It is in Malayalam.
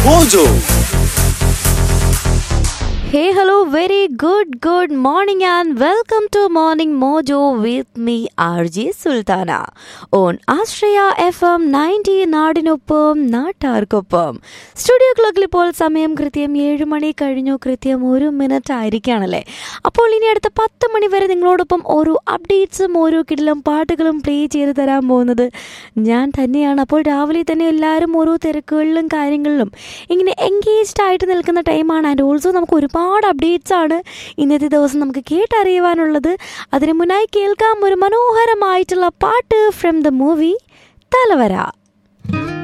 Mojo. Hey, hello, very good, good morning, and welcome to Morning Mojo with me, RJ Sultana, on Astraya FM 90 നാടിനൊപ്പം നാട്ടാർക്കൊപ്പം സ്റ്റുഡിയോ ക്ലോക്കിൽ ഇപ്പോൾ സമയം കൃത്യം ഏഴ് മണി കഴിഞ്ഞു കൃത്യം ഒരു മിനിറ്റ് ആയിരിക്കുകയാണല്ലേ അപ്പോൾ ഇനി അടുത്ത പത്ത് മണി വരെ നിങ്ങളോടൊപ്പം ഓരോ അപ്ഡേറ്റ്സും ഓരോ കിടിലും പാട്ടുകളും പ്ലേ ചെയ്ത് തരാൻ പോകുന്നത് ഞാൻ തന്നെയാണ് അപ്പോൾ രാവിലെ തന്നെ എല്ലാവരും ഓരോ തിരക്കുകളിലും കാര്യങ്ങളിലും ഇങ്ങനെ എൻഗേജ്ഡ് ആയിട്ട് നിൽക്കുന്ന ടൈമാണ് ആൻഡ് ഓൾസോ നമുക്ക് ഒരുപാട് അപ്ഡേറ്റ്സ് ആണ് ഇന്നത്തെ ദിവസം നമുക്ക് കേട്ടറിയുവാനുള്ളത് അതിന് മുന്നായി കേൾക്കാം ഒരു മനോഹരമായിട്ടുള്ള പാട്ട് ഫ്രം ദ മൂവി തലവര